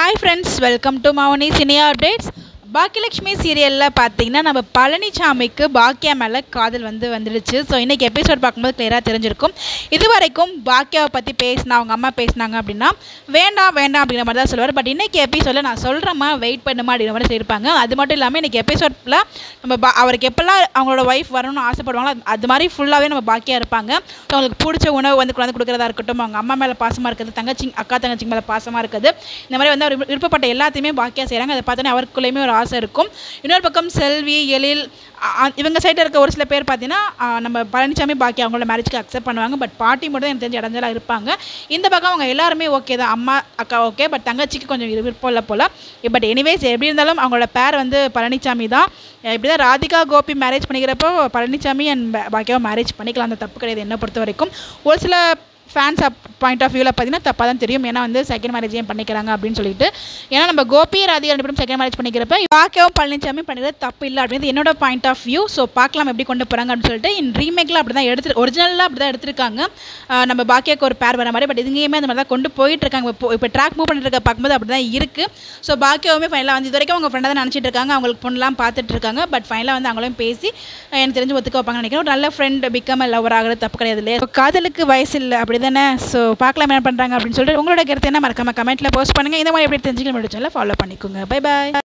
hi friends welcome to Mouni சினியா updates Bhagyalakshmi சீரியலில் பார்த்தீங்கன்னா நம்ம பழனிசாமிக்கு பாக்கியா மேலே காதல் வந்து வந்துடுச்சு ஸோ இன்றைக்கி எபிசோட் பார்க்கும்போது கிளியராக தெரிஞ்சிருக்கும் இது வரைக்கும் பாக்கியாவை பற்றி பேசினா அவங்க அம்மா பேசினாங்க அப்படின்னா வேண்டாம் வேண்டாம் அப்படிங்கிற மாதிரி தான் சொல்லுவார் பட் இன்றைக்கி எபிசோடில் நான் சொல்கிறேம்மா வெயிட் பண்ணுமா அப்படிங்கிற மாதிரி சொல்லியிருப்பாங்க அது மட்டும் இல்லாமல் இன்றைக்கி எபிசோடில் நம்ம பா அவருக்கு எப்போல்லாம் அவங்களோட ஒய்ஃப் வரணும்னு ஆசைப்படுவாங்களோ அது- அது மாதிரி ஃபுல்லாகவே நம்ம பாக்கியா இருப்பாங்க ஸோ அவங்களுக்கு பிடிச்ச உணவு வந்து கொண்டாந்து கொடுக்குறதா இருக்கட்டும் அவங்க அம்மா மேலே பாசமாக இருக்குது தங்கச்சி அக்கா தங்கச்சி மேலே பாசமாக இருக்குது இந்த மாதிரி வந்து அவர் விருப்பப்பட்ட எல்லாத்தையுமே பாக்கியா செய்கிறாங்க அதை பார்த்தோன்னே அவருக்குள்ளேயுமே ஒரு ஆசை இருக்கும் இன்னொரு பக்கம் செல்வி எழில் அ- அ- இவங்க சைடில் இருக்க ஒரு சில பேர் பார்த்தீங்கன்னா அ, நம்ம பழனிசாமி பாக்கியா அவங்களோட மேரேஜ்க்கு அக்செப்ட் பண்ணுவாங்க பட் பாட்டி மட்டும் தான் எனக்கு தெரிஞ்ச இடைஞ்சலாக இருப்பாங்க இந்த பக்கம் அவங்க எல்லாருமே ஓகே தான் அம்மா அக்கா ஓகே பட் தங்கச்சிக்கு கொஞ்சம் விரு- விருப்பம் இல்லை போல் பட் எனிவேஸ் எப்படி இருந்தாலும் அவங்களோட பேர் வந்து பழனிசாமி தான் இப்படி தான் ராதிகா கோபி மேரேஜ் பண்ணிக்கிறப்போ பழனிசாமி அண்ட் பாக்கியாவை மேரேஜ் பண்ணிக்கலாம் அந்த தப்பு கிடையாது என்னை பொறுத்த வரைக்கும் ஒரு சில ஃபேன்ஸ் பாயிண்ட் ஆஃப் வியூவில் பார்த்தீங்கன்னா தப்பாக தான் தெரியும் ஏன்னா வந்து செகண்ட் மேரேஜ் ஏன் பண்ணிக்கிறாங்க அப்படின்னு சொல்லிட்டு ஏன்னா நம்ம கோபி ராதிகா ரெண்டு பேரும் செகண்ட் மேரேஜ் பண்ணிக்கிறப்ப பாக்கியாவும் பழனிசாமி பண்ணிக்கிறது தப்பு இல்லை அப்படின்றது என்னோட பாயிண்ட் ஆஃப் வியூ ஸோ பார்க்கலாம் எப்படி கொண்டு போகிறாங்க அப்படின்னு சொல்லிட்டு இன் ரீமேக்கில் அப்படி தான் எடுத்து ஒரிஜினலாக அப்படி தான் எடுத்திருக்காங்க ஆஹ் நம்ம பாக்கியாக்கு ஒரு பேர் வர மாதிரி பட் இதுங்கேயுமே அந்த மாதிரி தான் கொண்டு போயிட்டு இருக்காங்க இப்போ இப்போ ட்ராக் மூவ் பண்ணிட்டு இருக்க பார்க்கும்போது அப்படி தான் இருக்குது ஸோ பாக்கியாவுமே ஃபைனலாக வந்து இது வரைக்கும் அவங்க ஃப்ரெண்டாக தான் நினச்சிட்டு இருக்காங்க அவங்களுக்கு பொண்ணெலாம் பார்த்துட்டு இருக்காங்க பட் ஃபைனலாக வந்து அவங்களையும் பேசி அஹ் எனக்கு தெரிஞ்சு ஒத்துக்க வைப்பாங்கன்னு நினைக்கிறேன் ஒரு நல்ல ஃப்ரெண்ட் பிகம் லவர் ஆகிறது தப்பு கிடையாது இல்லையா So, காதலுக்கு வயசு இல்லை அப்படி தானே ஸோ பார்க்கலாம் என்ன பண்ணுறாங்க அப்படின்னு சொல்லிட்டு உங்களோட கருத்து என்ன மறக்காம கமெண்ட்டில் போஸ்ட் பண்ணுங்கள் இந்த மாதிரி எப்படி தெரிஞ்சுக்க முடிச்சல ஃபாலோ பண்ணிக்கோங்க பை பாய்